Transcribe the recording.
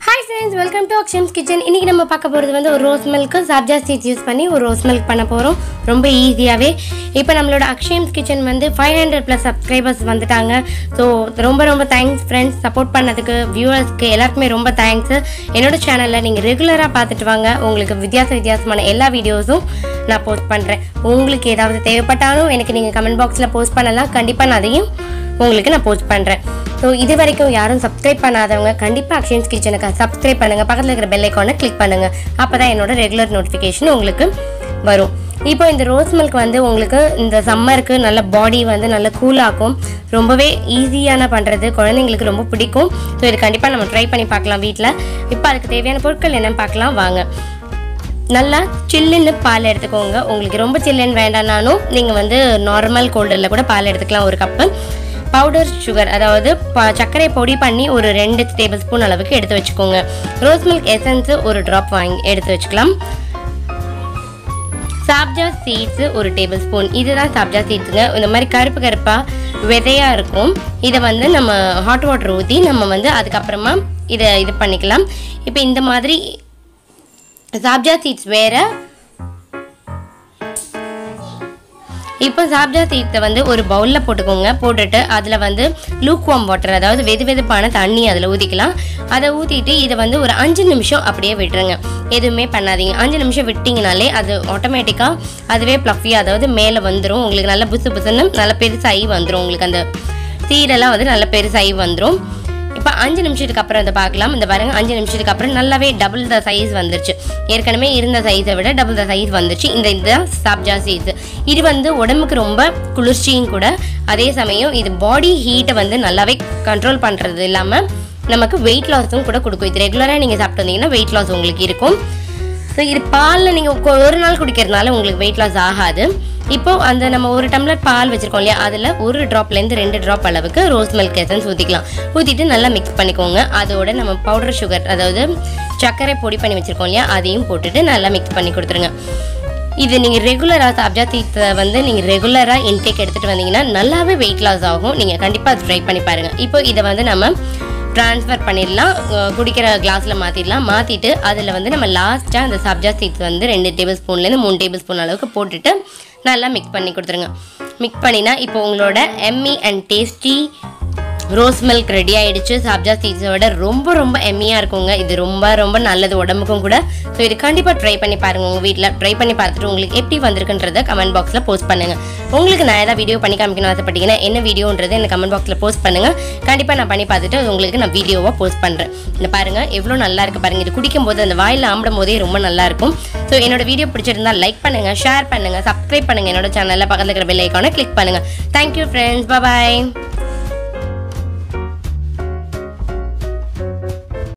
hi friends welcome to Akshams kitchen இன்றைக்கி நம்ம பார்க்க போகிறது வந்து ஒரு rose milk sabja seeds use பண்ணி ஒரு ரோஸ் மில்க் பண்ண போகிறோம் ரொம்ப ஈஸியாகவே இப்போ நம்மளோட அக்ஷயம்ஸ் கிச்சன் வந்து ஃபைவ் ஹண்ட்ரட் ப்ளஸ் சப்ஸ்கிரைபர்ஸ் வந்துட்டாங்க ஸோ ரொம்ப ரொம்ப தேங்க்ஸ் ஃப்ரெண்ட்ஸ் சப்போர்ட் பண்ணதுக்கு வியூவர்ஸ்க்கு எல்லாருக்குமே ரொம்ப தேங்க்ஸ் என்னோட சேனலில் நீங்கள் ரெகுலராக பார்த்துட்டு வாங்க உங்களுக்கு வித்தியாச வித்தியாசமான எல்லா வீடியோஸும் நான் போஸ்ட் பண்ணுறேன் உங்களுக்கு ஏதாவது தேவைப்பட்டாலும் எனக்கு நீங்கள் கமெண்ட் பாக்ஸில் போஸ்ட் பண்ணலாம் கண்டிப்பாக நான் அதையும் உங்களுக்கு நான் போஸ்ட் பண்ணுறேன் ஸோ இது வரைக்கும் யாரும் சப்ஸ்கிரைப் பண்ணாதவங்க கண்டிப்பாக அக்ஷயன்ஸ் கிச்சனுக்கு சப்ஸ்கிரைப் பண்ணுங்கள் பக்கத்தில் இருக்கிற பெல் ஐக்கானை கிளிக் பண்ணுங்கள் அப்போ தான் என்னோட ரெகுலர் நோட்டிஃபிகேஷன் உங்களுக்கு வரும் இப்போ இந்த ரோஸ் மில்க் வந்து உங்களுக்கு இந்த சம்மருக்கு நல்ல பாடி வந்து நல்ல கூலாக்கும் ரொம்பவே ஈஸியான பண்ணுறது குழந்தைங்களுக்கு ரொம்ப பிடிக்கும் ஸோ இது கண்டிப்பாக நம்ம ட்ரை பண்ணி பார்க்கலாம் வீட்டில் இப்போ அதுக்கு தேவையான பொருட்கள் என்னன்னு பார்க்கலாம் வாங்க நல்லா சில்லுன்னு பால் எடுத்துக்கோங்க உங்களுக்கு ரொம்ப சில்லுன்னு வேண்டாம்னாலும் நீங்கள் வந்து நார்மல் கோல்டில் கூட பால் எடுத்துக்கலாம் ஒரு கப்பு பவுடர் சுகர் அதாவது ப சர்க்கரை பொடி பண்ணி ஒரு ரெண்டு டேபிள் ஸ்பூன் அளவுக்கு எடுத்து வச்சுக்கோங்க ரோஸ் மில்க் எசன்ஸு ஒரு ட்ராப் வாங்கி எடுத்து வச்சுக்கலாம் சாப்ஜா சீட்ஸு ஒரு டேபிள் ஸ்பூன் இதுதான் சாப்ஜா சீட்ஸுங்க இந்த மாதிரி கருப்பு கருப்பாக விதையாக இருக்கும் இதை வந்து நம்ம ஹாட் வாட்டர் ஊற்றி நம்ம வந்து அதுக்கப்புறமா இதை இது பண்ணிக்கலாம் இப்போ இந்த மாதிரி சாப்ஜா சீட்ஸ் வேறு இப்போ சாப்ஜா சீட்ஸை வந்து ஒரு பவுலில் போட்டுக்கோங்க போட்டுட்டு அதில் வந்து லூக்வாம் வாட்டர் அதாவது வெது வெதுப்பான தண்ணி அதில் ஊற்றிக்கலாம் அதை ஊற்றிட்டு இதை வந்து ஒரு அஞ்சு நிமிஷம் அப்படியே விட்டுருங்க எதுவுமே பண்ணாதீங்க அஞ்சு நிமிஷம் விட்டிங்கனாலே அது ஆட்டோமேட்டிக்காக அதுவே ப்ளஃபியாக அதாவது மேலே வந்துடும் உங்களுக்கு நல்லா புசு புசுன்னு நல்லா பெருசாகி வந்துடும் உங்களுக்கு அந்த சீடெல்லாம் வந்து நல்லா பெருசாகி வந்துடும் இப்போ அஞ்சு நிமிஷத்துக்கு அப்புறம் இதை பார்க்கலாம் இந்த பாருங்க அஞ்சு நிமிஷத்துக்கு அப்புறம் நல்லாவே டபுள் த சைஸ் வந்துருச்சு ஏற்கனவே இருந்த சைஸை விட டபுள் த சைஸ் வந்துச்சு இந்த இதுதான் சாப்ஜா சைஸ் இது வந்து உடம்புக்கு ரொம்ப குளிர்ச்சியும் கூட அதே சமயம் இது பாடி ஹீட்டை வந்து நல்லாவே கண்ட்ரோல் பண்ணுறது இல்லாமல் நமக்கு வெயிட் லாஸும் கூட கொடுக்கும் இது ரெகுலராக நீங்கள் சாப்பிட்டு வந்தீங்கன்னா வெயிட் லாஸ் உங்களுக்கு இருக்கும் ஸோ இது பாலில் நீங்கள் ஒரு நாள் குடிக்கிறதுனால உங்களுக்கு வெயிட் லாஸ் ஆகாது இப்போ அந்த நம்ம ஒரு டம்ளர் பால் வச்சுருக்கோம் இல்லையா அதில் ஒரு ட்ராப்லேருந்து ரெண்டு ட்ராப் அளவுக்கு ரோஸ் மில்க் எசன்ஸ் ஊற்றிக்கலாம் ஊற்றிட்டு நல்லா மிக்ஸ் பண்ணிக்கோங்க அதோட நம்ம பவுடர் சுகர் அதாவது சர்க்கரை பொடி பண்ணி வச்சுருக்கோம் இல்லையா அதையும் போட்டுட்டு நல்லா மிக்ஸ் பண்ணி கொடுத்துருங்க இது நீங்கள் ரெகுலராக சாப்ஜா தீத்தை வந்து நீங்கள் ரெகுலராக இன்டேக் எடுத்துகிட்டு வந்தீங்கன்னா நல்லாவே வெயிட் லாஸ் ஆகும் நீங்கள் கண்டிப்பாக அது ட்ரை பண்ணி பாருங்கள் இப்போ இதை வந்து நம்ம ட்ரான்ஸ்ஃபர் பண்ணிடலாம் அஹ் குடிக்கிற கிளாஸில் மாற்றிடலாம் மாற்றிட்டு அதில் வந்து நம்ம லாஸ்ட்டாக அந்த சப்ஜா சீட்ஸ் வந்து ரெண்டு டேபிள் ஸ்பூன்லேருந்து மூணு டேபிள் ஸ்பூன் அளவுக்கு போட்டுட்டு நல்லா மிக்ஸ் பண்ணி கொடுத்துருங்க மிக்ஸ் பண்ணினா இப்போ உங்களோட yummy and tasty rose milk ready ஆயிடுச்சு சாப்ஜா சீட்ஸை விட ரொம்ப ரொம்ப எம்மியாக இருக்குங்க இது ரொம்ப ரொம்ப நல்லது உடம்புக்கும் கூட ஸோ இது கண்டிப்பாக ட்ரை பண்ணி பாருங்கள் உங்கள் வீட்டில் ட்ரை பண்ணி பார்த்துட்டு உங்களுக்கு எப்படி வந்திருக்குன்றத கமெண்ட் பாக்ஸில் போஸ்ட் பண்ணுங்கள் உங்களுக்கு நான் ஏதாவது வீடியோ பண்ணி காமிக்கணும் ஆசைப்பட்டீங்கன்னா என்ன வீடியோன்றது எனக்கு கமெண்ட் பாக்ஸில் போஸ்ட் பண்ணுங்கள் கண்டிப்பாக நான் பண்ணி பார்த்துட்டு அது உங்களுக்கு நான் வீடியோவாக போஸ்ட் பண்ணுறேன் இந்த பாருங்கள் எவ்வளோ நல்லா இருக்கு பாருங்கள் இது குடிக்கும்போது அந்த வாயில் ஆம்பிடும் போதே ரொம்ப நல்லா இருக்கும் ஸோ என்னோட வீடியோ பிடிச்சிருந்தா லைக் பண்ணுங்கள் ஷேர் பண்ணுங்கள் சப்ஸ்கிரைப் பண்ணுங்கள் என்னோட சேனலில் பக்கத்தில் இருக்கிற பெல் ஐக்கானை கிளிக் பண்ணுங்கள் தேங்க்யூ ஃப்ரெண்ட்ஸ் பாய்